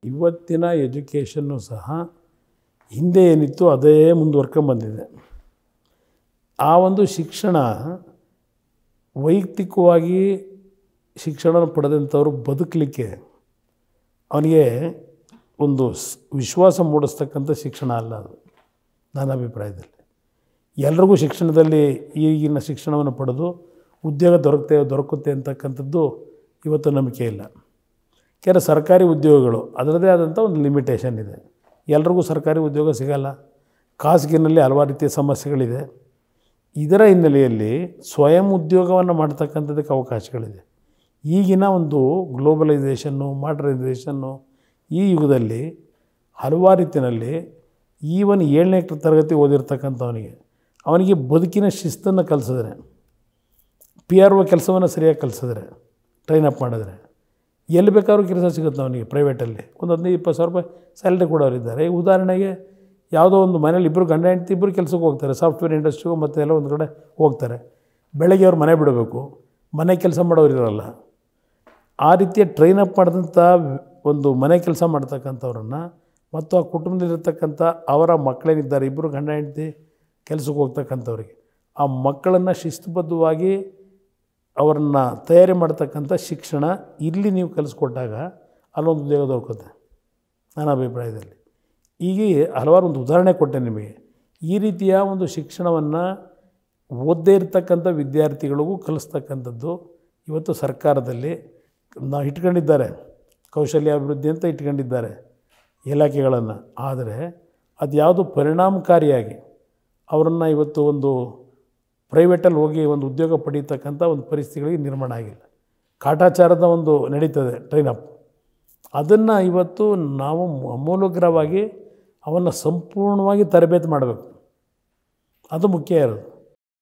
ಇವತ್ತಿನ ಎಜುಕೇಷನ್ನು ಸಹ ಹಿಂದೆ ಏನಿತ್ತು ಅದೇ ಮುಂದುವರ್ಕೊಂಬಂದಿದೆ ಆ ಒಂದು ಶಿಕ್ಷಣ ವೈಯಕ್ತಿಕವಾಗಿ ಶಿಕ್ಷಣ ಪಡೆದಂಥವ್ರು ಬದುಕಲಿಕ್ಕೆ ಅವನಿಗೆ ಒಂದು ಸ್- ವಿಶ್ವಾಸ ಮೂಡಿಸ್ತಕ್ಕಂಥ ಶಿಕ್ಷಣ ಅಲ್ಲ ಅದು ನನ್ನ ಅಭಿಪ್ರಾಯದಲ್ಲಿ ಎಲ್ರಿಗೂ ಶಿಕ್ಷಣದಲ್ಲಿ ಈಗಿನ ಶಿಕ್ಷಣವನ್ನು ಪಡೆದು ಉದ್ಯೋಗ ದೊರಕುತ್ತೆ ದೊರಕುತ್ತೆ ಅಂತಕ್ಕಂಥದ್ದು ಇವತ್ತು ನಂಬಿಕೆ ಇಲ್ಲ ಕೆಲ ಸರ್ಕಾರಿ ಉದ್ಯೋಗಗಳು ಅದರದ್ದೇ ಆದಂಥ ಒಂದು ಲಿಮಿಟೇಷನ್ ಇದೆ ಎಲ್ರಿಗೂ ಸರ್ಕಾರಿ ಉದ್ಯೋಗ ಸಿಗಲ್ಲ ಖಾಸಗಿನಲ್ಲಿ ಹಲವಾರು ರೀತಿಯ ಸಮಸ್ಯೆಗಳಿದೆ ಇದರ ಹಿನ್ನೆಲೆಯಲ್ಲಿ ಸ್ವಯಂ ಉದ್ಯೋಗವನ್ನು ಮಾಡ್ತಕ್ಕಂಥದ್ದಕ್ಕೆ ಅವಕಾಶಗಳಿದೆ ಈಗಿನ ಒಂದು ಗ್ಲೋಬಲೈಸೇಷನ್ನು ಮಾಡ್ರನೈಸೇಷನ್ನು ಈ ಯುಗದಲ್ಲಿ ಹಲವಾರು ರೀತಿಯಲ್ಲಿ ಈವನ್ ಏಳನೇ ತರಗತಿ ಓದಿರ್ತಕ್ಕಂಥವನಿಗೆ ಅವನಿಗೆ ಬದುಕಿನ ಶಿಸ್ತನ್ನು ಕಲಿಸಿದ್ರೆ ಪಿ ಆರ್ ಒ ಕೆಲಸವನ್ನು ಸರಿಯಾಗಿ ಕಲಿಸಿದ್ರೆ ಟ್ರೈನ್ ಅಪ್ ಮಾಡಿದ್ರೆ ಎಲ್ಲಿ ಬೇಕಾದ್ರೂ ಕೆಲಸ ಸಿಗುತ್ತೆ ಅವನಿಗೆ ಪ್ರೈವೇಟಲ್ಲಿ ಒಂದು ಹದಿನೈದು ಇಪ್ಪತ್ತು ಸಾವಿರ ರೂಪಾಯಿ ಸ್ಯಾಲ್ರಿ ಕೊಡೋರಿದ್ದಾರೆ ಈಗ ಉದಾಹರಣೆಗೆ ಯಾವುದೋ ಒಂದು ಮನೇಲಿ ಇಬ್ಬರು ಗಂಡ ಹೆಂಡತಿ ಇಬ್ಬರು ಕೆಲಸಕ್ಕೆ ಹೋಗ್ತಾರೆ ಸಾಫ್ಟ್ವೇರ್ ಇಂಡಸ್ಟ್ರಿಗೂ ಮತ್ತು ಎಲ್ಲ ಒಂದು ಕಡೆ ಹೋಗ್ತಾರೆ ಬೆಳಗ್ಗೆ ಅವ್ರು ಮನೆ ಬಿಡಬೇಕು ಮನೆ ಕೆಲಸ ಮಾಡೋರು ಇರೋಲ್ಲ ಆ ರೀತಿಯ ಟ್ರೈನ್ ಅಪ್ ಮಾಡಿದಂಥ ಒಂದು ಮನೆ ಕೆಲಸ ಮಾಡ್ತಕ್ಕಂಥವ್ರನ್ನು ಮತ್ತು ಆ ಕುಟುಂಬದಲ್ಲಿರ್ತಕ್ಕಂಥ ಅವರ ಮಕ್ಕಳೇನಿದ್ದಾರೆ ಇಬ್ಬರು ಗಂಡ ಹೆಂಡತಿ ಕೆಲಸಕ್ಕೆ ಹೋಗ್ತಕ್ಕಂಥವ್ರಿಗೆ ಆ ಮಕ್ಕಳನ್ನು ಶಿಸ್ತುಬದ್ಧವಾಗಿ ಅವರನ್ನು ತಯಾರಿ ಮಾಡ್ತಕ್ಕಂಥ ಶಿಕ್ಷಣ ಇಲ್ಲಿ ನೀವು ಕಲಿಸ್ಕೊಟ್ಟಾಗ ಅಲ್ಲೊಂದು ಉದ್ಯೋಗ ದೊರಕುತ್ತೆ ನನ್ನ ಅಭಿಪ್ರಾಯದಲ್ಲಿ ಹೀಗೆ ಹಲವಾರು ಒಂದು ಉದಾಹರಣೆ ಕೊಟ್ಟೆ ನಿಮಗೆ ಈ ರೀತಿಯ ಒಂದು ಶಿಕ್ಷಣವನ್ನು ಓದದೇ ಇರತಕ್ಕಂಥ ವಿದ್ಯಾರ್ಥಿಗಳಿಗೂ ಕಲಿಸ್ತಕ್ಕಂಥದ್ದು ಇವತ್ತು ಸರ್ಕಾರದಲ್ಲಿ ನಾವು ಇಟ್ಕೊಂಡಿದ್ದಾರೆ ಕೌಶಲ್ಯಾಭಿವೃದ್ಧಿ ಅಂತ ಇಟ್ಕೊಂಡಿದ್ದಾರೆ ಇಲಾಖೆಗಳನ್ನು ಆದರೆ ಅದು ಯಾವುದು ಪರಿಣಾಮಕಾರಿಯಾಗಿ ಅವರನ್ನು ಇವತ್ತು ಒಂದು ಪ್ರೈವೇಟಲ್ಲಿ ಹೋಗಿ ಒಂದು ಉದ್ಯೋಗ ಪಡೀತಕ್ಕಂಥ ಒಂದು ಪರಿಸ್ಥಿತಿಗಳಿಗೆ ನಿರ್ಮಾಣ ಆಗಿಲ್ಲ ಕಾಟಾಚಾರದ ಒಂದು ನಡೀತದೆ ಟ್ರೈನ್ ಅಪ್ ಅದನ್ನು ಇವತ್ತು ನಾವು ಅಮೂಲಗ್ರವಾಗಿ ಅವನ್ನು ಸಂಪೂರ್ಣವಾಗಿ ತರಬೇತಿ ಮಾಡಬೇಕು ಅದು ಮುಖ್ಯ ಇರೋದು